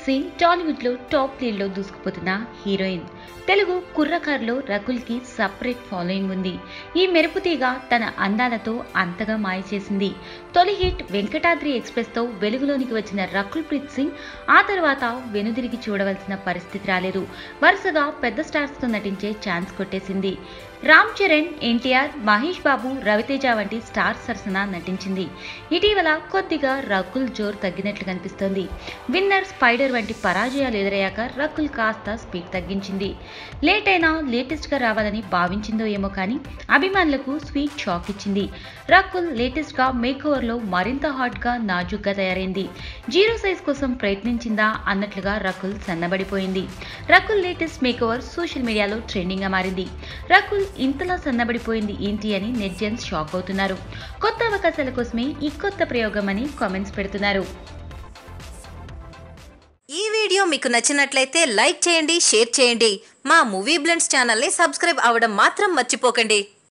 రకుల్ప్రీత్ సింగ్ టాలీవుడ్ లో top lead లో దూసుకుపోతున్న హీరోయిన్ తెలుగు కుర్రకారులో రకుల్ కి సపరేట్ ఫాలోయింగ్ ఉంది ఈ మెరుపుతీగ తన అందాలతో అంతగా మాయ చేసింది తొలి హిట్ వెంకటాద్రి ఎక్స్ప్రెస్ తో వెలుగులోనికి వచ్చిన రకుల్ ప్రీత్ సింగ్ ఆ తర్వాత వెనుదిరిగి చూడవలసిన పరిస్థితి రాలేదు వరుసగా పెద్ద స్టార్స్ తో నటించే ఛాన్స్ కొట్టేసింది రామ్ చరణ్ ఎన్టీఆర్ మహేష్ బాబు రవితేజ వంటి స్టార్ సరసన నటించింది ఇటీవల కొద్దిగా రకుల్ జోర్ తగ్గినట్లు కనిపిస్తోంది విన్నర్ స్పైడర్ వంటి పరాజయాలు ఎదురయ్యాక రకుల్ కాస్త స్పీడ్ తగ్గించింది లేట్ అయినా లేటెస్ట్ గా రావాలని భావించిందో ఏమో కానీ అభిమానులకు స్వీట్ షాక్ ఇచ్చింది రకుల్ లేటెస్ట్ గా మేక్ ఓవర్ లో మరింత హాట్ గా నాజుగ్గా తయారైంది జీరో సైజ్ కోసం ప్రయత్నించిందా అన్నట్లుగా రకుల్ సన్నబడిపోయింది Rakul latest make over social మీడియాలో ట్రెండింగ్ గా మారింది రకుల్ ఇంతలా సన్నబడిపోయింది ఏంటి అని నెట్జన్స్ షాక్ అవుతున్నారు కొత్త అవకాశాల కోసమే ఈ కొత్త ప్రయోగం అని కామెంట్స్ పెడుతున్నారు ఈ వీడియో మీకు నచ్చినట్లయితే లైక్ చేయండి షేర్ చేయండి మా మూవీ బ్లెండ్స్ ఛానల్ని సబ్స్క్రైబ్ అవ్వడం మాత్రం మర్చిపోకండి